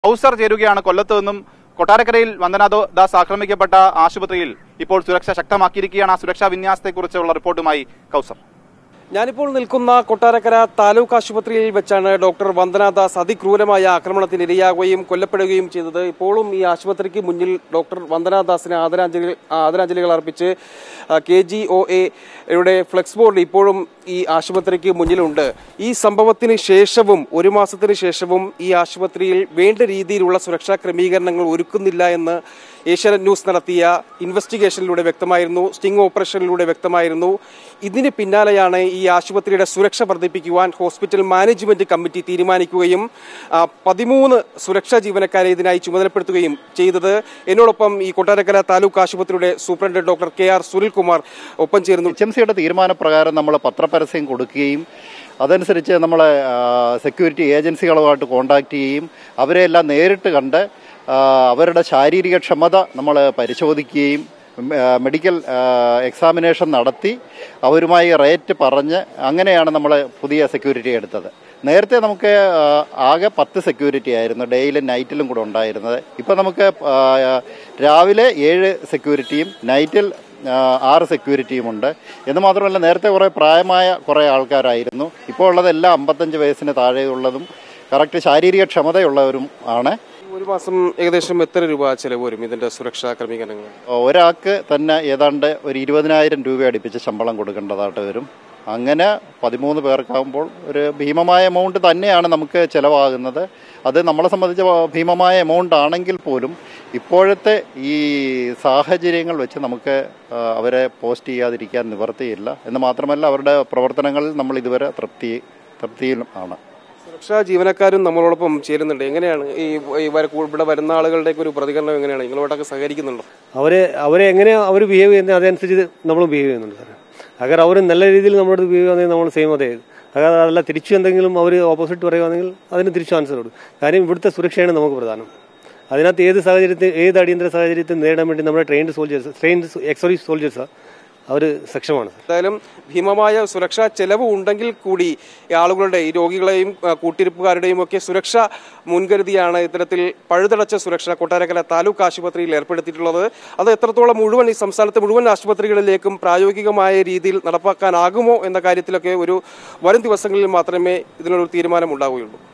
കൗസർ ചേരുകയാണ് കൊല്ലത്ത് നിന്നും കൊട്ടാരക്കരയിൽ വന്ദനാഥോ ദാസ് ആക്രമിക്കപ്പെട്ട ആശുപത്രിയിൽ ഇപ്പോൾ സുരക്ഷ ശക്തമാക്കിയിരിക്കുകയാണ് ആ സുരക്ഷാ വിന്യാസത്തെക്കുറിച്ചുള്ള റിപ്പോർട്ടുമായി കൗസർ ഞാനിപ്പോൾ നിൽക്കുന്ന കൊട്ടാരക്കര താലൂക്ക് ആശുപത്രിയിൽ വെച്ചാണ് ഡോക്ടർ വന്ദനാദാസ് അതിക്രൂരമായ ആക്രമണത്തിന് ഇരയാകുകയും കൊല്ലപ്പെടുകയും ചെയ്തത് ഇപ്പോഴും ഈ ആശുപത്രിക്ക് മുന്നിൽ ഡോക്ടർ വന്ദനാദാസിന് ആദരാഞ്ജലി ആദരാഞ്ജലികൾ അർപ്പിച്ച് കെ ജി ഒ എയുടെ ഫ്ലെക്സ് ബോർഡ് ഇപ്പോഴും ഈ ആശുപത്രിക്ക് മുന്നിലുണ്ട് ഈ സംഭവത്തിന് ശേഷവും ഒരു മാസത്തിന് ശേഷവും ഈ ആശുപത്രിയിൽ വേണ്ട രീതിയിലുള്ള സുരക്ഷാ ക്രമീകരണങ്ങൾ ഒരുക്കുന്നില്ല എന്ന് ഏഷ്യാനെറ്റ് ന്യൂസ് നടത്തിയ ഇൻവെസ്റ്റിഗേഷനിലൂടെ വ്യക്തമായിരുന്നു സ്റ്റിംഗ് ഓപ്പറേഷനിലൂടെ വ്യക്തമായിരുന്നു ഇതിന് പിന്നാലെയാണ് ഈ ആശുപത്രിയുടെ സുരക്ഷ വർദ്ധിപ്പിക്കുവാൻ ഹോസ്പിറ്റൽ മാനേജ്മെന്റ് കമ്മിറ്റി തീരുമാനിക്കുകയും ആ, പതിമൂന്ന് സുരക്ഷാ ജീവനക്കാരെ ഇതിനായി ചുമതലപ്പെടുത്തുകയും ചെയ്തത് എന്നോടൊപ്പം ഈ കൊട്ടാരക്കര താലൂക്ക് ആശുപത്രിയുടെ superintendent doctor K R Sunilkumar ഒപ്പം ചേരുന്നു എച്ച് എം സിയുടെ തീരുമാനപ്രകാരം നമ്മൾ പത്രപരസ്യം കൊടുക്കുകയും അതനുസരിച്ച് നമ്മൾ സെക്യൂരിറ്റി ഏജൻസികളുമായിട്ട് കോണ്ടാക്ട് ചെയ്യുകയും അവരെല്ലാം നേരിട്ട് കണ്ട് ആ, അവരുടെ ശാരീരിക ക്ഷമത നമ്മൾ പരിശോധിക്കുകയും ഉം, ആ, മെഡിക്കൽ ആ, എക്സാമിനേഷൻ നടത്തി അവരുമായി റേറ്റ് പറഞ്ഞ് അങ്ങനെയാണ് നമ്മൾ പുതിയ സെക്യൂരിറ്റി എടുത്തത് നേരത്തെ നമുക്ക് ആ, ആകെ പത്ത് സെക്യൂരിറ്റി ആയിരുന്നു ഡേയിലും നൈറ്റിലും കൂടെ ഉണ്ടായിരുന്നത് ഇപ്പോൾ നമുക്ക് ആ, രാവിലെ ഏഴ് സെക്യൂരിറ്റിയും നൈറ്റിൽ ആ, ആറ് സെക്യൂരിറ്റിയുമുണ്ട് എന്ന് മാത്രമല്ല നേരത്തെ കുറേ പ്രായമായ കുറേ ആൾക്കാരായിരുന്നു ഇപ്പോൾ ഉള്ളതെല്ലാം അമ്പത്തഞ്ച് വയസ്സിന് താഴെയുള്ളതും കറക്റ്റ് ശാരീരിക ക്ഷമതയുള്ളവരും ആണ് ഒരു മാസം ഏകദേശം എത്ര രൂപ ചെലവ് വരും ഇതിന്റെ സുരക്ഷാ ക്രമീകരണങ്ങൾ ഒരാൾക്ക് തന്നെ ഏതാണ്ട് ഒരു ഇരുപതിനായിരം രൂപ അടുപ്പിച്ച് ശമ്പളം കൊടുക്കേണ്ടതായിട്ട് വരും അങ്ങനെ പതിമൂന്ന് പേർക്കാകുമ്പോൾ ഒരു ഭീമമായ എമൗണ്ട് തന്നെയാണ് നമുക്ക് ചിലവാകുന്നത് അത് നമ്മളെ സംബന്ധിച്ച് ഭീമമായ എമൗണ്ട് ആണെങ്കിൽ പോലും ഇപ്പോഴത്തെ ഈ സാഹചര്യങ്ങൾ വെച്ച് നമുക്ക് ആ, അവരെ പോസ്റ്റ് ചെയ്യാതിരിക്കാൻ നിവർത്തിയില്ല എന്ന് മാത്രമല്ല അവരുടെ പ്രവർത്തനങ്ങളിൽ നമ്മൾ ഇതുവരെ തൃപ്തി തൃപ്തിയിലും ആണ് സുരക്ഷാ ജീവനക്കാരും നമ്മളോടൊപ്പം ചേരുന്നുണ്ട് എങ്ങനെയാണ് ഈ ഈ വര- ഇവിടെ വരുന്ന ആളുകളുടെ ഒരു പ്രതികരണം എങ്ങനെയാണ് നിങ്ങളോടൊക്കെ സഹകരിക്കുന്നുണ്ടോ അവരെ അവരെ എങ്ങനെയാണ് അവർ ബിഹേവ് ചെയ്യുന്നത് അതനുസരിച്ച് നമ്മൾ ബിഹേവ് ചെയ്യുന്നുണ്ട് സാർ അഗർ അവർ നല്ല രീതിയിൽ നമ്മളോട് ബിഹേവ് ചെയ്യുകയാണെങ്കിൽ നമ്മൾ സെയിം അതേ അഗർ അതല്ല തിരിച്ചു എന്തെങ്കിലും അവർ ഓപ്പോസിറ്റ് പറയുകയാണെങ്കിൽ അതിന് തിരിച്ചു ആൻസർ കൊടുക്കും കാര്യം ഇവിടുത്തെ സുരക്ഷയാണ് നമുക്ക് പ്രധാനം അതിനകത്ത് ഏത് സാഹചര്യത്തിൽ ഏത് അടിയന്തര സാഹചര്യത്തിൽ നേരിടാൻ വേണ്ടി നമ്മുടെ ട്രെയിൻഡ് സോൾജേഴ്സ് ട്രെയിൻഡ് എക്സോറി സോൾജേഴ്സ് അവർ സക്ഷമാണ് എന്തായാലും ഭീമമായ സുരക്ഷാ ചെലവ് ഉണ്ടെങ്കിൽ കൂടി ഈ ആളുകളുടെ ഈ രോഗികളെയും ആ, കൂട്ടിരിപ്പുകാരുടെയും ഒക്കെ സുരക്ഷ മുൻകരുതിയാണ് ഇത്തരത്തിൽ പഴുതടച്ച സുരക്ഷ കൊട്ടാരക്കര താലൂക്ക് ആശുപത്രിയിൽ ഏർപ്പെടുത്തിയിട്ടുള്ളത് അത് എത്രത്തോളം മുഴുവൻ ഈ സംസ്ഥാനത്തെ മുഴുവൻ ആശുപത്രികളിലേക്കും പ്രായോഗികമായ രീതിയിൽ നടപ്പാക്കാനാകുമോ എന്ന കാര്യത്തിലൊക്കെ ഒരു വരും ദിവസങ്ങളിൽ മാത്രമേ ഇതിനൊരു തീരുമാനം ഉണ്ടാവുകയുള്ളൂ